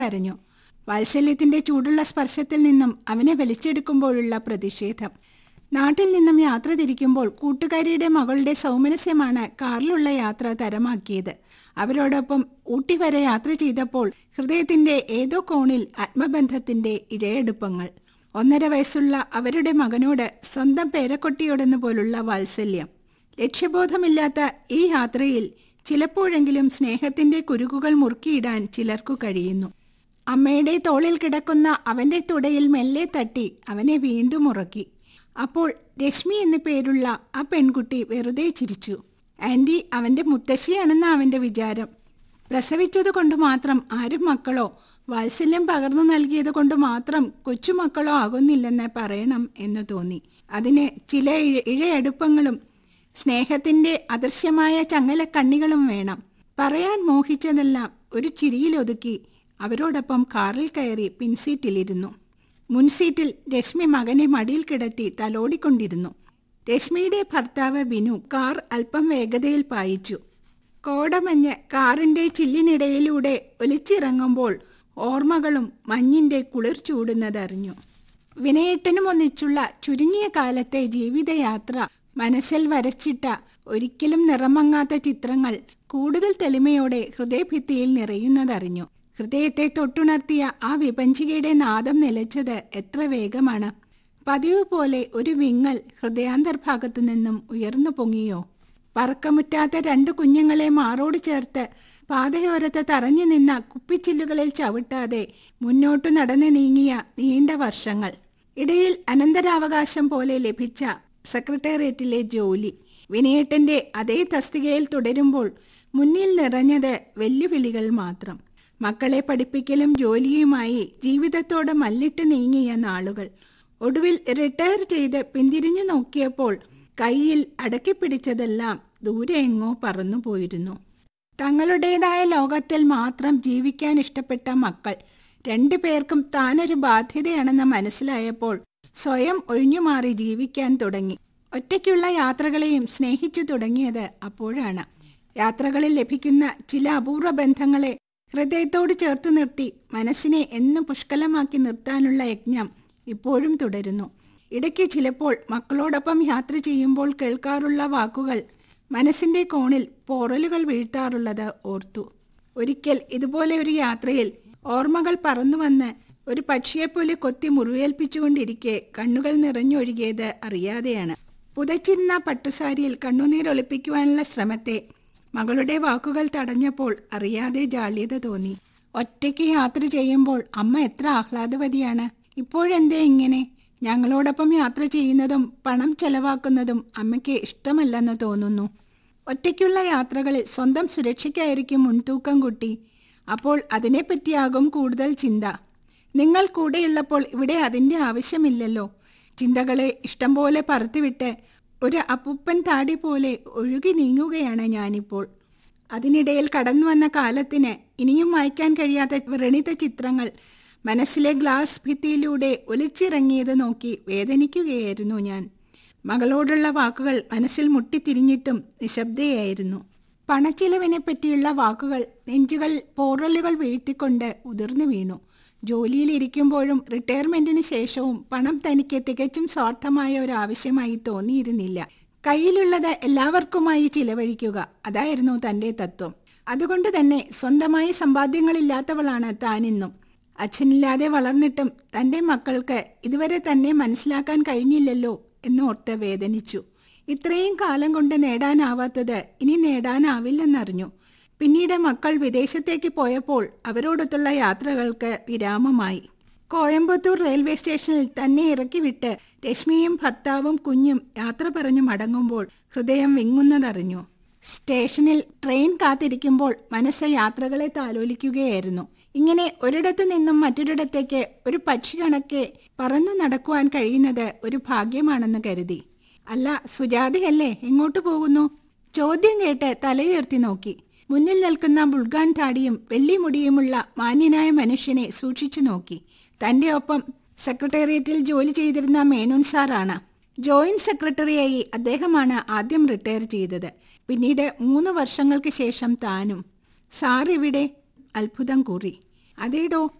കരഞ്ഞു വാത്സല്യത്തിന്റെ ചൂടുള്ള സ്പർശത്തിൽ നിന്നും അവനെ വലിച്ചെടുക്കുമ്പോഴുള്ള പ്രതിഷേധം നാട്ടിൽ നിന്നും യാത്ര തിരിക്കുമ്പോൾ കൂട്ടുകാരിയുടെ മകളുടെ സൗമനസ്യമാണ് കാറിലുള്ള യാത്ര തരമാക്കിയത് അവരോടൊപ്പം ഊട്ടി വരെ യാത്ര ചെയ്തപ്പോൾ ഹൃദയത്തിന്റെ ഏതോ കോണിൽ ആത്മബന്ധത്തിന്റെ ഇഴയെടുപ്പങ്ങൾ ഒന്നര വയസ്സുള്ള അവരുടെ മകനോട് സ്വന്തം പേരക്കൊട്ടിയോടെന്ന പോലുള്ള വാത്സല്യം ലക്ഷ്യബോധമില്ലാത്ത ഈ യാത്രയിൽ ചിലപ്പോഴെങ്കിലും സ്നേഹത്തിന്റെ കുരുക്കുകൾ മുറുക്കിയിടാൻ ചിലർക്കു കഴിയുന്നു അമ്മയുടെ തോളിൽ കിടക്കുന്ന അവന്റെ തുടയിൽ മെല്ലെ തട്ടി അവനെ വീണ്ടും ഉറക്കി അപ്പോൾ രശ്മി എന്നു പേരുള്ള ആ പെൺകുട്ടി വെറുതെ ചിരിച്ചു ആന്റി അവന്റെ മുത്തശ്ശിയാണെന്ന അവന്റെ വിചാരം പ്രസവിച്ചത് കൊണ്ട് മാത്രം ആരും മക്കളോ വാത്സല്യം പകർന്നു നൽകിയത് കൊണ്ട് മാത്രം കൊച്ചുമക്കളോ ആകുന്നില്ലെന്ന് പറയണം എന്ന് തോന്നി അതിന് ചില ഇഴ- ഇഴയടുപ്പങ്ങളും സ്നേഹത്തിന്റെ അദൃശ്യമായ ചങ്ങല കണ്ണികളും വേണം പറയാൻ മോഹിച്ചതെല്ലാം ഒരു ചിരിയിലൊതുക്കി അവരോടൊപ്പം കാറിൽ കയറി പിൻസീറ്റിലിരുന്നു മുൻസീറ്റിൽ രശ്മി മകനെ മടിയിൽ കിടത്തി തലോടിക്കൊണ്ടിരുന്നു രശ്മിയുടെ ഭർത്താവ് ബിനു കാർ അല്പം വേഗതയിൽ പായിച്ചു കോടമഞ്ഞ് കാറിന്റെ ചില്ലിനിടയിലൂടെ ഒലിച്ചിറങ്ങുമ്പോൾ ഓർമ്മകളും മഞ്ഞിന്റെ കുളിർ ചൂടുന്നതറിഞ്ഞു വിനയേട്ടനും ഒന്നിച്ചുള്ള ചുരുങ്ങിയ കാലത്തെ ജീവിതയാത്ര മനസ്സിൽ വരച്ചിട്ട ഒരിക്കലും നിറമങ്ങാത്ത ചിത്രങ്ങൾ കൂടുതൽ തെളിമയോടെ ഹൃദയഭിത്തിയിൽ നിറയുന്നതറിഞ്ഞു ഹൃദയത്തെ തൊട്ടുണർത്തിയ ആ വിപഞ്ചികയുടെ നാദം നിലച്ചത് എത്ര വേഗമാണ് പതിവ് പോലെ ഒരു വിങ്ങൽ ഹൃദയാന്തർഭാഗത്തു നിന്നും ഉയർന്നു പൊങ്ങിയോ പറക്കമുറ്റാത്ത രണ്ട് കുഞ്ഞുങ്ങളെ മാറോട് ചേർത്ത് പാതയോരത്ത് തറഞ്ഞു നിന്ന കുപ്പിച്ചില്ലുകളിൽ ചവിട്ടാതെ മുന്നോട്ടു നടന്നു നീങ്ങിയ നീണ്ട വർഷങ്ങൾ ഇടയിൽ അനന്തരാവകാശം പോലെ ലഭിച്ച സെക്രട്ടേറിയറ്റിലെ ജോലി വിനയേട്ടന്റെ അതേ തസ്തികയിൽ തുടരുമ്പോൾ മുന്നിൽ നിറഞ്ഞത് വെല്ലുവിളികൾ മാത്രം മക്കളെ പഠിപ്പിക്കലും ജോലിയുമായി ജീവിതത്തോട് മല്ലിട്ട് നീങ്ങിയ നാളുകൾ ഒടുവിൽ റിട്ടയർ ചെയ്ത് പിന്തിരിഞ്ഞു നോക്കിയപ്പോൾ കയ്യിൽ അടക്കിപ്പിടിച്ചതെല്ലാം ദൂരെ എങ്ങോ പറന്നു പോയിരുന്നു തങ്ങളുടേതായ ലോകത്തിൽ മാത്രം ജീവിക്കാൻ ഇഷ്ടപ്പെട്ട മക്കൾ രണ്ടു പേർക്കും താനൊരു ബാധ്യതയാണെന്ന് മനസ്സിലായപ്പോൾ സ്വയം ഒഴിഞ്ഞുമാറി ജീവിക്കാൻ തുടങ്ങി ഒറ്റയ്ക്കുള്ള യാത്രകളെയും സ്നേഹിച്ചു തുടങ്ങിയത് അപ്പോഴാണ് യാത്രകളിൽ ലഭിക്കുന്ന ചില അപൂർവ ബന്ധങ്ങളെ ഹൃദയത്തോട് ചേർത്തു നിർത്തി മനസ്സിനെ എന്നും പുഷ്കലമാക്കി നിർത്താനുള്ള യജ്ഞം ഇപ്പോഴും തുടരുന്നു ഇടയ്ക്ക് ചിലപ്പോൾ മക്കളോടൊപ്പം യാത്ര ചെയ്യുമ്പോൾ കേൾക്കാറുള്ള വാക്കുകൾ മനസ്സിന്റെ കോണിൽ പോറലുകൾ വീഴ്ത്താറുള്ളത് ഓർത്തു ഒരിക്കൽ ഇതുപോലെ ഒരു യാത്രയിൽ ഓർമ്മകൾ പറന്നു വന്ന് ഒരു പക്ഷിയെപ്പോലെ കൊത്തി മുറിവേൽപ്പിച്ചുകൊണ്ടിരിക്കെ കണ്ണുകൾ നിറഞ്ഞൊഴുകിയത് അറിയാതെയാണ് പുതച്ചിരുന്ന പട്ടുസാരിയിൽ കണ്ണുനീർ ഒളിപ്പിക്കുവാനുള്ള ശ്രമത്തെ മകളുടെ വാക്കുകൾ തടഞ്ഞപ്പോൾ അറിയാതെ ജാള്യത തോന്നി ഒറ്റയ്ക്ക് യാത്ര ചെയ്യുമ്പോൾ അമ്മ എത്ര ആഹ്ലാദവതിയാണ് ഇപ്പോഴെന്തേ ഇങ്ങനെ ഞങ്ങളോടൊപ്പം യാത്ര ചെയ്യുന്നതും പണം ചെലവാക്കുന്നതും അമ്മയ്ക്ക് ഇഷ്ടമല്ലെന്ന് തോന്നുന്നു ഒറ്റയ്ക്കുള്ള യാത്രകളിൽ സ്വന്തം സുരക്ഷയ്ക്കായിരിക്കും മുൻതൂക്കം കുട്ടി അപ്പോൾ അതിനെപ്പറ്റിയാകും കൂടുതൽ ചിന്ത നിങ്ങൾ കൂടെയുള്ളപ്പോൾ ഇവിടെ അതിൻ്റെ ആവശ്യമില്ലല്ലോ ചിന്തകളെ ഇഷ്ടം പോലെ പറത്തിവിട്ട് ഒരു അപ്പുപ്പൻ താടി പോലെ ഒഴുകി നീങ്ങുകയാണ് ഞാനിപ്പോൾ അതിനിടയിൽ കടന്നു വന്ന കാലത്തിന് ഇനിയും വായിക്കാൻ കഴിയാത്ത വ്രണിത ചിത്രങ്ങൾ മനസ്സിലെ ഗ്ലാസ് ഭിത്തിയിലൂടെ ഒലിച്ചിറങ്ങിയത് നോക്കി വേദനിക്കുകയായിരുന്നു ഞാൻ മകളോടുള്ള വാക്കുകൾ മനസ്സിൽ മുട്ടിത്തിരിഞ്ഞിട്ടും നിശബ്ദയായിരുന്നു പണച്ചിലവിനെ പറ്റിയുള്ള വാക്കുകൾ നെഞ്ചുകൾ പോറലുകൾ വീഴ്ത്തിക്കൊണ്ട് ഉതിർന്നു വീണു ജോലിയിലിരിക്കുമ്പോഴും റിട്ടയർമെന്റിന് ശേഷവും പണം തനിക്ക് തികച്ചും സ്വാർത്ഥമായ ഒരു ആവശ്യമായി തോന്നിയിരുന്നില്ല കയ്യിലുള്ളത് എല്ലാവർക്കുമായി ചിലവഴിക്കുക അതായിരുന്നു തന്റെ തത്വം അതുകൊണ്ട് തന്നെ സ്വന്തമായി സമ്പാദ്യങ്ങളില്ലാത്തവളാണ് താനിന്നും അച്ഛനില്ലാതെ വളർന്നിട്ടും തന്റെ മക്കൾക്ക് ഇതുവരെ തന്നെ മനസ്സിലാക്കാൻ കഴിഞ്ഞില്ലല്ലോ എന്നോർത്ത് വേദനിച്ചു ഇത്രയും കാലം കൊണ്ട് നേടാനാവാത്തത് ഇനി നേടാനാവില്ലെന്നറിഞ്ഞു പിന്നീട് മക്കൾ വിദേശത്തേക്ക് പോയപ്പോൾ അവരോടൊത്തുള്ള യാത്രകൾക്ക് വിരാമമായി കോയമ്പത്തൂർ റെയിൽവേ സ്റ്റേഷനിൽ തന്നെ ഇറക്കിവിട്ട് രശ്മിയും ഭർത്താവും കുഞ്ഞും യാത്ര പറഞ്ഞു മടങ്ങുമ്പോൾ ഹൃദയം വിങ്ങുന്നതറിഞ്ഞു സ്റ്റേഷനിൽ ട്രെയിൻ കാത്തിരിക്കുമ്പോൾ മനസ്സ് യാത്രകളെ താലോലിക്കുകയായിരുന്നു ഇങ്ങനെ ഒരിടത്തു നിന്നും മറ്റൊരിടത്തേക്ക് ഒരു പക്ഷി കണക്കെ പറന്നു നടക്കുവാൻ കഴിയുന്നത് ഒരു ഭാഗ്യമാണെന്ന് കരുതി അല്ല സുജാതയല്ലേ എങ്ങോട്ട് പോകുന്നു ചോദ്യം കേട്ട് തലയുയർത്തി നോക്കി മുന്നിൽ നിൽക്കുന്ന ബുൾഗാൻ താടിയും വെള്ളിമുടിയുമുള്ള മാന്യനായ മനുഷ്യനെ സൂക്ഷിച്ചു നോക്കി തന്റെ ഒപ്പം സെക്രട്ടേറിയറ്റിൽ ജോലി ചെയ്തിരുന്ന മേനോൻ സാറാണ് ജോയിന്റ് സെക്രട്ടറിയായി അദ്ദേഹമാണ് ആദ്യം റിട്ടയർ ചെയ്തത് പിന്നീട് മൂന്ന് വർഷങ്ങൾക്ക് ശേഷം താനും സാർ ഇവിടെ അത്ഭുതം കൂറി അതേടോ